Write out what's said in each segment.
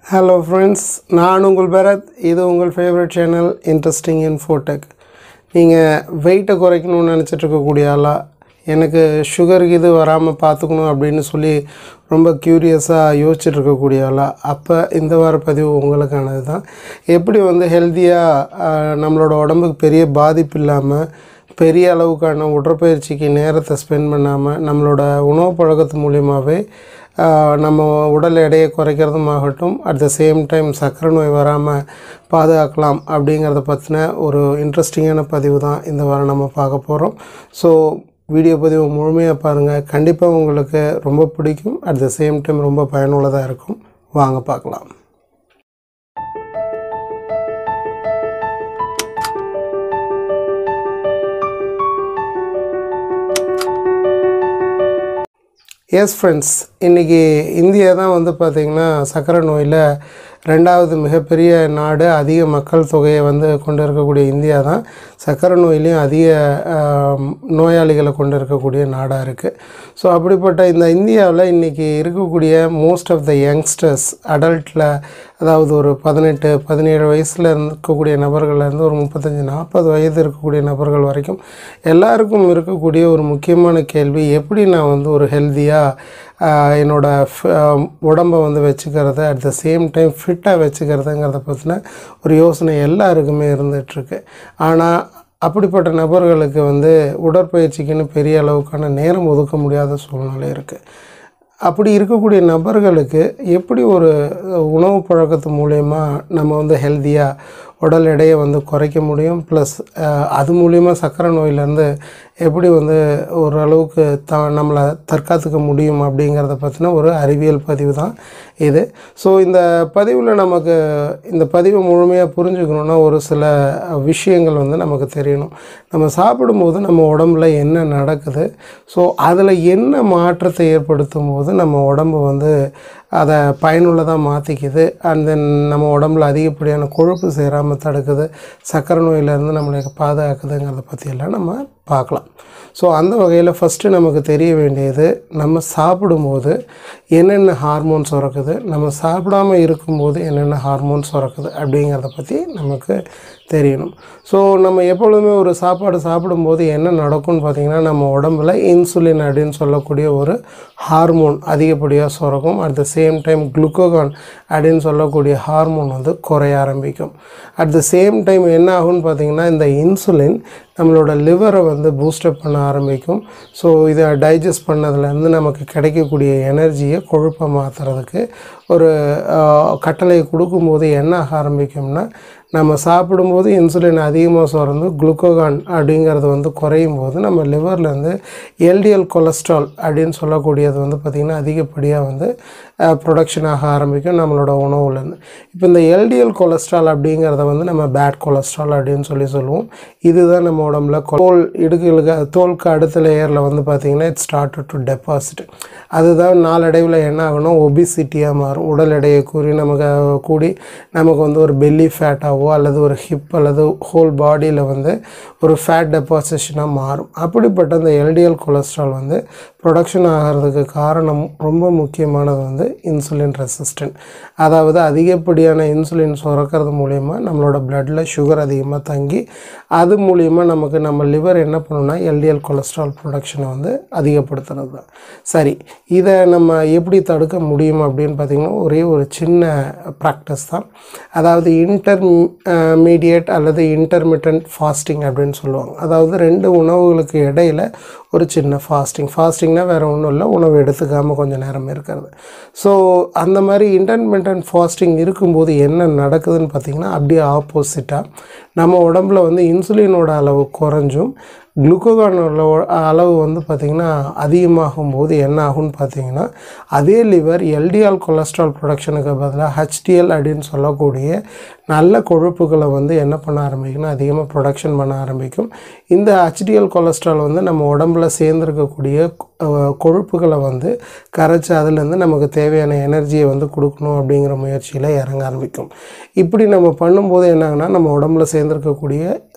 hello friends நான் உங்கள் பரத் இது உங்கள் ஃபேவரட் சேனல் இன்ட்ரெஸ்டிங் இன் ஃபோட்டெக் நீங்கள் வெயிட்டை குறைக்கணும்னு நினச்சிட்டு இருக்கக்கூடிய ஆளா எனக்கு சுகருக்கு இது வராமல் பார்த்துக்கணும் அப்படின்னு சொல்லி ரொம்ப க்யூரியஸாக யோசிச்சுட்டு இருக்கக்கூடிய ஆளா அப்போ இந்த வார பதிவு உங்களுக்கானது தான் எப்படி வந்து ஹெல்த்தியாக நம்மளோட உடம்புக்கு பெரிய பாதிப்பு இல்லாமல் பெரிய அளவுக்கான உடற்பயிற்சிக்கு நேரத்தை ஸ்பெண்ட் பண்ணாமல் நம்மளோட உணவு பழக்கத்து மூலியமாகவே நம்ம உடல் எடையை குறைக்கிறதுமாகட்டும் அட் த சேம் டைம் சர்க்கரை நோய் வராமல் பாதுகாக்கலாம் அப்படிங்கிறத பற்றின ஒரு இன்ட்ரெஸ்டிங்கான பதிவு தான் இந்த வாரம் நம்ம பார்க்க போகிறோம் ஸோ வீடியோ பதிவு முழுமையாக பாருங்கள் கண்டிப்பாக உங்களுக்கு ரொம்ப பிடிக்கும் அட் த சேம் டைம் ரொம்ப பயனுள்ளதாக இருக்கும் வாங்க பார்க்கலாம் எஸ் ஃப்ரெண்ட்ஸ் இன்றைக்கி இந்தியா தான் வந்து பார்த்திங்கன்னா சர்க்கரை நோயில் ரெண்டாவது மிகப்பெரிய நாடு அதிக மக்கள் தொகையை வந்து கொண்டு இருக்கக்கூடிய இந்தியா தான் சர்க்கரை நோயிலையும் அதிக நோயாளிகளை கொண்டு இருக்கக்கூடிய நாடாக இருக்குது ஸோ அப்படிப்பட்ட இந்த இந்தியாவில் இன்றைக்கி இருக்கக்கூடிய மோஸ்ட் ஆஃப் த யங்ஸ்டர்ஸ் அடல்ட்டில் அதாவது ஒரு பதினெட்டு பதினேழு வயசில் இருக்கக்கூடிய நபர்கள்லேருந்து ஒரு முப்பத்தஞ்சு நாற்பது வயது இருக்கக்கூடிய நபர்கள் வரைக்கும் எல்லாருக்கும் இருக்கக்கூடிய ஒரு முக்கியமான கேள்வி எப்படி நான் வந்து ஒரு ஹெல்த்தியாக என்னோட உடம்பை வந்து வச்சுக்கிறது அட் த சேம் டைம் ஃபிட்டாக வச்சுக்கிறதுங்கிறத பற்றின ஒரு யோசனை எல்லாருக்குமே இருந்துகிட்ருக்கு ஆனால் அப்படிப்பட்ட நபர்களுக்கு வந்து உடற்பயிற்சிக்குன்னு பெரிய அளவுக்கான நேரம் ஒதுக்க முடியாத சூழ்நிலை இருக்குது அப்படி இருக்கக்கூடிய நபர்களுக்கு எப்படி ஒரு உணவு பழக்கத்து மூலயமா நம்ம வந்து ஹெல்த்தியாக உடல் எடையை வந்து குறைக்க முடியும் ப்ளஸ் அது மூலிமா சர்க்கரை நோயிலேருந்து எப்படி வந்து ஓரளவுக்கு த நம்மளை தற்காத்துக்க முடியும் அப்படிங்கிறத பற்றின ஒரு அறிவியல் பதிவு தான் இது ஸோ இந்த பதிவில் நமக்கு இந்த பதிவை முழுமையாக புரிஞ்சுக்கணுன்னா ஒரு சில விஷயங்கள் வந்து நமக்கு தெரியணும் நம்ம சாப்பிடும்போது நம்ம உடம்புல என்ன நடக்குது ஸோ அதில் என்ன மாற்றத்தை ஏற்படுத்தும் போது நம்ம உடம்பு வந்து அதை பயனுள்ளதாக மாற்றிக்குது அண்ட் தென் நம்ம உடம்புல அதிகப்படியான கொழுப்பு சேராமல் தடுக்குது சர்க்கரை நோயிலேருந்து நம்மளை பாதுகாக்குதுங்கிறத பற்றியெல்லாம் நம்ம பார்க்கலாம் ஸோ அந்த வகையில் ஃபஸ்ட்டு நமக்கு தெரிய வேண்டியது நம்ம சாப்பிடும்போது என்னென்ன ஹார்மோன்ஸ் சுரக்குது நம்ம சாப்பிடாமல் இருக்கும்போது என்னென்ன ஹார்மோன்ஸ் சுரக்குது அப்படிங்கிறத பற்றி நமக்கு தெரியணும் ஸோ நம்ம எப்பொழுதுமே ஒரு சாப்பாடு சாப்பிடும்போது என்ன நடக்கும்னு பார்த்திங்கன்னா நம்ம உடம்புல இன்சுலின் அப்படின்னு சொல்லக்கூடிய ஒரு ஹார்மோன் அதிகப்படியாக சுரக்கும் at the same time glucagon அப்படின்னு சொல்லக்கூடிய ஹார்மோன் வந்து குறைய ஆரம்பிக்கும் அட் த சேம் டைம் என்ன ஆகும்னு பார்த்திங்கன்னா இந்த இன்சுலின் நம்மளோட லிவரை வந்து பூஸ்டப் பண்ண ஆரம்பிக்கும் ஸோ இதை டைஜஸ்ட் பண்ணதுலேருந்து நமக்கு கிடைக்கக்கூடிய எனர்ஜியை கொழுப்பை மாற்றுறதுக்கு ஒரு கட்டளை கொடுக்கும்போது என்ன ஆக ஆரம்பிக்கும்னா நம்ம சாப்பிடும்போது இன்சுலின் அதிகமாக சுரந்து குளுக்கோகான் அப்படிங்கிறது வந்து குறையும் போது நம்ம லிவர்லேருந்து எல்டிஎல் கொலஸ்ட்ரால் அப்படின்னு சொல்லக்கூடியது வந்து பார்த்திங்கன்னா அதிகப்படியாக வந்து ப்ரொடக்ஷன் ஆக ஆரம்பிக்கும் நம்மளோட உணவுலேருந்து இப்போ இந்த எல்டிஎல் கொலஸ்ட்ரால் அப்படிங்கிறத வந்து நம்ம பேட் கொலஸ்ட்ரால் அப்படின்னு சொல்லி சொல்லுவோம் இதுதான் நம்ம உடம்புல தோல் இடுக்குகளுக்கு தோலுக்கு அடுத்த லேயரில் வந்து பார்த்திங்கன்னா இட் ஸ்டார்ட் டு டெபாசிட் அதுதான் நாளடைவில் என்ன ஆகணும் ஒபிசிட்டியாக மாறும் உடல் எடையை கூறி நமக்கு கூடி நமக்கு வந்து ஒரு பெல்லி ஃபேட்டாகவோ அல்லது ஒரு ஹிப் அல்லது ஹோல் பாடியில் வந்து ஒரு ஃபேட் டெபாசிஷனாக மாறும் அப்படிப்பட்ட அந்த எல்டிஎல் கொலஸ்ட்ரால் வந்து ப்ரொடக்ஷன் ஆகிறதுக்கு காரணம் ரொம்ப முக்கியமானது வந்து இன்சுலின் ரெசிஸ்டன்ட் அதாவது அதிகப்படியான இன்சுலின் சுரக்கிறது மூலயமா நம்மளோட பிளட்டில் சுகர் அதிகமாக தங்கி அது மூலிமா நமக்கு நம்ம லிவர் என்ன பண்ணுன்னா எல்டிஎல் கொலஸ்ட்ரால் ப்ரொடக்ஷனை வந்து அதிகப்படுத்துறது தான் சரி இதை நம்ம எப்படி தடுக்க முடியும் அப்படின்னு பார்த்திங்கன்னா ஒரே ஒரு சின்ன ப்ராக்டிஸ் தான் அதாவது இன்டர் மீடியேட் அல்லது இன்டர்மிட்டன்ட் ஃபாஸ்டிங் அப்படின்னு சொல்லுவாங்க அதாவது ரெண்டு உணவுகளுக்கு இடையில் ஒரு சின்ன ஃபாஸ்டிங் ஃபாஸ்டிங்னால் வேறு ஒன்றும் இல்லை உணவு எடுத்துக்காமல் கொஞ்சம் நேரம் இருக்கிறது ஸோ அந்த மாதிரி இன்டர்மிட்டன்ட் ஃபாஸ்டிங் இருக்கும்போது என்ன நடக்குதுன்னு பார்த்திங்கன்னா அப்படியே ஆப்போசிட்டாக நம்ம உடம்புல வந்து இன்சுலினோட அளவு குறைஞ்சும் குளுக்கோகானோட அளவு வந்து பார்த்திங்கன்னா அதிகமாகும் போது என்ன ஆகும்னு பார்த்தீங்கன்னா அதே லிவர் எல்டிஎல் கொலஸ்ட்ரால் ப்ரொடக்ஷனுக்கு பதிலாக ஹெச்டிஎல் அப்படின்னு சொல்லக்கூடிய நல்ல கொழுப்புகளை வந்து என்ன பண்ண ஆரம்பிக்கும்னா அதிகமாக ப்ரொடக்ஷன் பண்ண ஆரம்பிக்கும் இந்த ஹெச்டிஎல் கொலஸ்ட்ரால் வந்து நம்ம உடம்புல சேர்ந்துருக்கக்கூடிய கொழுப்புகளை வந்து கரைச்சி அதுலேருந்து நமக்கு தேவையான எனர்ஜியை வந்து கொடுக்கணும் அப்படிங்கிற முயற்சியில் இறங்க ஆரம்பிக்கும் இப்படி நம்ம பண்ணும்போது என்னாங்கன்னா நம்ம உடம்புல சேர்ந்துருக்கக்கூடிய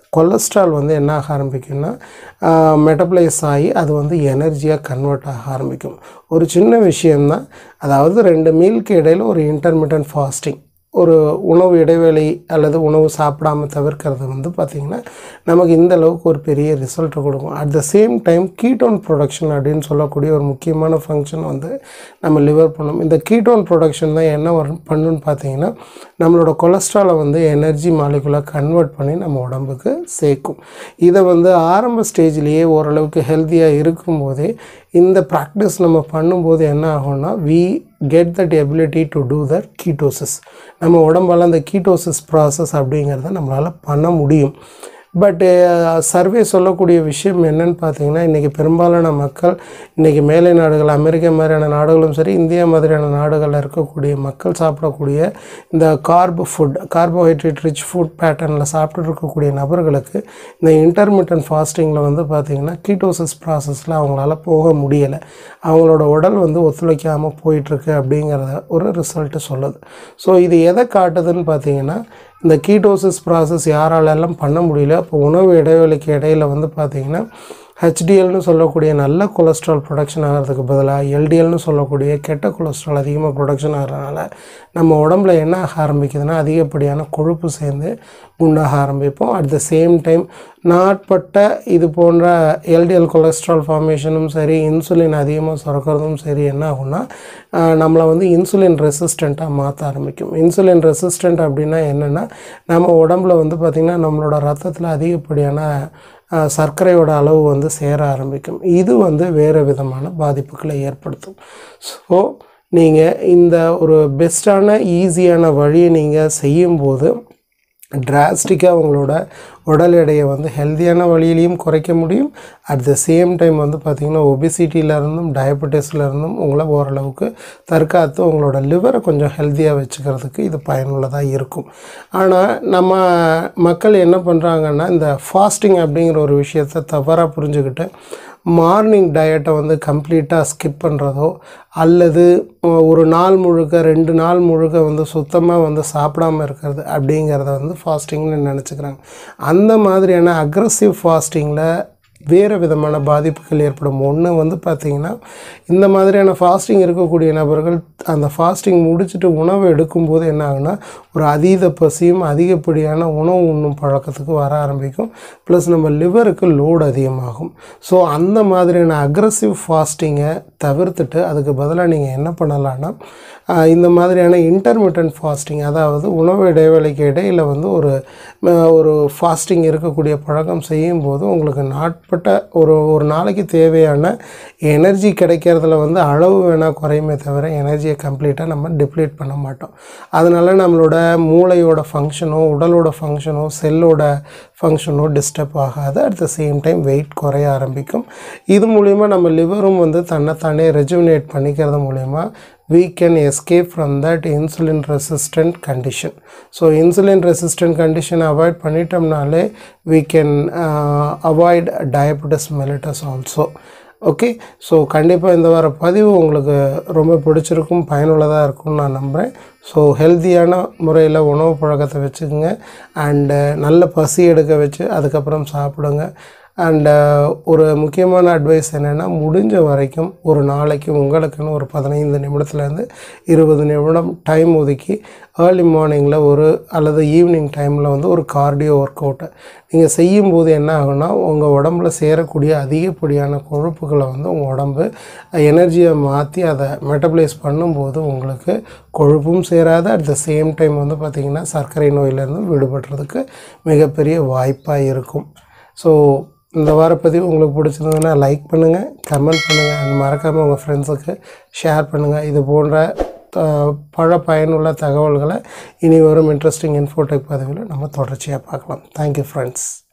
கொலஸ்ட்ரால் வந்து என்ன ஆக ஆரம்பிக்கும்னா மெட்டபிளைஸ் ஆகி அது வந்து எனர்ஜியாக கன்வெர்ட் ஆக ஆரம்பிக்கும் ஒரு சின்ன விஷயம்தான் அதாவது ரெண்டு மீலுக்கு இடையில் ஒரு இன்டர்மீடியன்ட் ஃபாஸ்டிங் ஒரு உணவு இடைவேளை அல்லது உணவு சாப்பிடாம தவிர்க்கிறது வந்து பார்த்திங்கன்னா நமக்கு இந்த அளவுக்கு ஒரு பெரிய ரிசல்ட்டை கொடுக்கும் at the same time ketone production அப்படின்னு சொல்லக்கூடிய ஒரு முக்கியமான ஃபங்க்ஷன் வந்து நம்ம லிவர் பண்ணும் இந்த கீட்டோன் ப்ரொடக்ஷன் தான் என்ன வரும் பண்ணுன்னு பார்த்தீங்கன்னா நம்மளோட கொலஸ்ட்ராலை வந்து எனர்ஜி மாலிகுலாக கன்வெர்ட் பண்ணி நம்ம உடம்புக்கு சேர்க்கும் இதை வந்து ஆரம்ப ஸ்டேஜ்லேயே ஓரளவுக்கு ஹெல்த்தியாக இருக்கும்போதே இந்த ப்ராக்டிஸ் நம்ம பண்ணும்போது என்ன ஆகும்னா we get that ability to do that ketosis நம்ம உடம்பால் அந்த கீட்டோசிஸ் ப்ராசஸ் அப்படிங்கிறத நம்மளால் பண்ண முடியும் பட்டு சர்வே சொல்லக்கூடிய விஷயம் என்னன்னு பார்த்தீங்கன்னா இன்றைக்கி பெரும்பாலான மக்கள் இன்றைக்கி மேலை நாடுகள் அமெரிக்கா மாதிரியான நாடுகளும் சரி இந்தியா மாதிரியான நாடுகளில் இருக்கக்கூடிய மக்கள் சாப்பிடக்கூடிய இந்த carb food carbohydrate rich food பேட்டர்னில் சாப்பிட்டு இருக்கக்கூடிய நபர்களுக்கு இந்த இன்டர்மீடியன்ட் ஃபாஸ்டிங்கில் வந்து பார்த்திங்கன்னா கீட்டோசிஸ் ப்ராசஸில் அவங்களால போக முடியலை அவங்களோட உடல் வந்து ஒத்துழைக்காமல் போயிட்டுருக்கு அப்படிங்கிறத ஒரு ரிசல்ட்டு சொல்லுது ஸோ இது எதை காட்டுதுன்னு பார்த்தீங்கன்னா இந்த கீட்டோசிஸ் ப்ராசஸ் யாராலெல்லாம் பண்ண முடியல அப்போ உணவு இடைவெளிக்கு இடையில வந்து பார்த்திங்கன்னா ஹெச்டிஎல்னு சொல்லக்கூடிய நல்ல கொலஸ்ட்ரால் ப்ரொடக்ஷன் ஆகிறதுக்கு பதிலாக எல்டிஎல்னு சொல்லக்கூடிய கெட்ட கொலஸ்ட்ரால் அதிகமாக ப்ரொடக்ஷன் ஆகிறதுனால நம்ம உடம்புல என்ன ஆக ஆரம்பிக்குதுன்னா அதிகப்படியான கொழுப்பு சேர்ந்து குண்டாக ஆரம்பிப்போம் அட் த சேம் டைம் நாட்பட்ட இது போன்ற எல்டிஎல் கொலஸ்ட்ரால் ஃபார்மேஷனும் சரி இன்சுலின் அதிகமாக சுரக்கிறதும் சரி என்ன ஆகும்னா ஆஹ், நம்மளை வந்து இன்சுலின் ரெசிஸ்டண்ட்டாக மாற்ற ஆரம்பிக்கும் இன்சுலின் ரெசிஸ்டண்ட் அப்படின்னா என்னென்னா நம்ம உடம்புல வந்து பார்த்திங்கன்னா நம்மளோட ரத்தத்தில் அதிகப்படியான ஆஹ், சர்க்கரையோட அளவு வந்து சேர ஆரம்பிக்கும் இது வந்து வேறு விதமான பாதிப்புகளை ஏற்படுத்தும் ஸோ நீங்கள் இந்த ஒரு பெஸ்ட்டான ஈஸியான வழியை நீங்கள் செய்யும்போது டிராஸ்டிக்காக உங்களோட உடல் எடையை வந்து ஹெல்த்தியான வழியிலையும் குறைக்க முடியும் அட் த சேம் டைம் வந்து பார்த்திங்கன்னா ஒபிசிட்டியிலேருந்தும் டயபெட்டிஸ்லேருந்தும் உங்களை ஓரளவுக்கு தற்காத்து உங்களோட லிவரை கொஞ்சம் ஹெல்த்தியாக வச்சுக்கிறதுக்கு இது பயனுள்ளதாக இருக்கும் ஆனால் நம்ம மக்கள் என்ன பண்ணுறாங்கன்னா இந்த ஃபாஸ்டிங் அப்படிங்கிற ஒரு விஷயத்தை தவறாக புரிஞ்சுக்கிட்டு மார்னிங் டயட்டை வந்து கம்ப்ளீட்டாக ஸ்கிப் பண்ணுறதோ அல்லது அஹ், ஒரு நாள் முழுக்க ரெண்டு நாள் முழுக்க வந்து சுத்தமாக வந்து சாப்பிடாம இருக்கிறது அப்படிங்கிறத வந்து ஃபாஸ்டிங்னு நினச்சிக்கிறாங்க அந்த மாதிரியான அக்ரஸிவ் ஃபாஸ்டிங்கில் வேறு விதமான பாதிப்புகள் ஏற்படும் ஒன்று வந்து பார்த்திங்கன்னா இந்த மாதிரியான ஃபாஸ்டிங் இருக்கக்கூடிய நபர்கள் அந்த ஃபாஸ்டிங் முடிச்சுட்டு உணவு எடுக்கும்போது என்ன ஆகுனா ஒரு அதீத பசியும் அதிகப்படியான உணவு உண்ணும் பழக்கத்துக்கு வர ஆரம்பிக்கும் ப்ளஸ் நம்ம லிவருக்கு லோடு அதிகமாகும் ஸோ அந்த மாதிரியான அக்ரஸிவ் ஃபாஸ்டிங்கை தவிர்த்துட்டு அதுக்கு பதிலாக நீங்கள் என்ன பண்ணலான்னா ஆஹ், இந்த மாதிரியான இன்டர்மீடியன்ட் ஃபாஸ்டிங் அதாவது உணவு இடைவேளைக்கு இடையில் வந்து ஒரு அஹ், ஒரு ஃபாஸ்டிங் இருக்கக்கூடிய பழக்கம் செய்யும்போது உங்களுக்கு நாட்பட்ட ஒரு ஒரு நாளைக்கு தேவையான எனர்ஜி கிடைக்கிறதுல வந்து அளவு வேணால் குறையுமே தவிர எனர்ஜியை கம்ப்ளீட்டாக நம்ம டிப்ளீட் பண்ண மாட்டோம் அதனால் நம்மளோட மூளையோட ஃபங்க்ஷனோ உடலோட ஃபங்க்ஷனோ செல்லோட ஃபங்க்ஷனோ டிஸ்டர்ப் ஆகாது at the same time weight குறைய ஆரம்பிக்கும் இது மூலிமா நம்ம லிவரும் வந்து தன்னைத்தானே ரெஜுவினேட் பண்ணிக்கிறது மூலிமா we can escape from that insulin resistant condition so insulin resistant கண்டிஷனை அவாய்ட் பண்ணிட்டோம்னாலே we can uh, avoid diabetes mellitus also okay so கண்டிப்பாக இந்த வார பதிவு உங்களுக்கு ரொம்ப பிடிச்சிருக்கும் பயனுள்ளதாக இருக்கும்னு நான் நம்புகிறேன் ஸோ ஹெல்த்தியான முறையில் உணவு பழக்கத்தை வச்சுக்கோங்க அண்டு நல்ல பசி எடுக்க வச்சு அதுக்கப்புறம் சாப்பிடுங்க அண்டு ஒரு முக்கியமான அட்வைஸ் என்னென்னா முடிஞ்ச வரைக்கும் ஒரு நாளைக்கு உங்களுக்குன்னு ஒரு பதினைந்து நிமிடத்துலேருந்து இருபது நிமிடம் டைம் ஒதுக்கி ஏர்லி மார்னிங்கில் ஒரு அல்லது ஈவினிங் டைமில் வந்து ஒரு கார்டியோ ஒர்க் அவுட்டை நீங்கள் செய்யும்போது என்ன ஆகும்னா உங்கள் உடம்புல சேரக்கூடிய அதிகப்படியான கொழுப்புகளை வந்து உங்கள் உடம்பு எனர்ஜியை மாற்றி அதை மெட்டபிளைஸ் பண்ணும்போது உங்களுக்கு கொழுப்பும் சேராது அட் த சேம் டைம் வந்து பார்த்திங்கன்னா சர்க்கரை நோயிலேருந்து விடுபடுறதுக்கு மிகப்பெரிய வாய்ப்பாக இருக்கும் ஸோ இந்த வார பதிவு உங்களுக்கு பிடிச்சிருந்ததுன்னா லைக் பண்ணுங்கள் கமெண்ட் பண்ணுங்கள் மறக்காமல் உங்கள் ஃப்ரெண்ட்ஸுக்கு ஷேர் பண்ணுங்கள் இது போன்ற த- பல பயனுள்ள தகவல்களை இனி வரும் இன்ட்ரெஸ்டிங் இன்ஃபோடெக் பதிவில் நம்ம தொடர்ச்சியாக பார்க்கலாம் தேங்க்யூ ஃப்ரெண்ட்ஸ்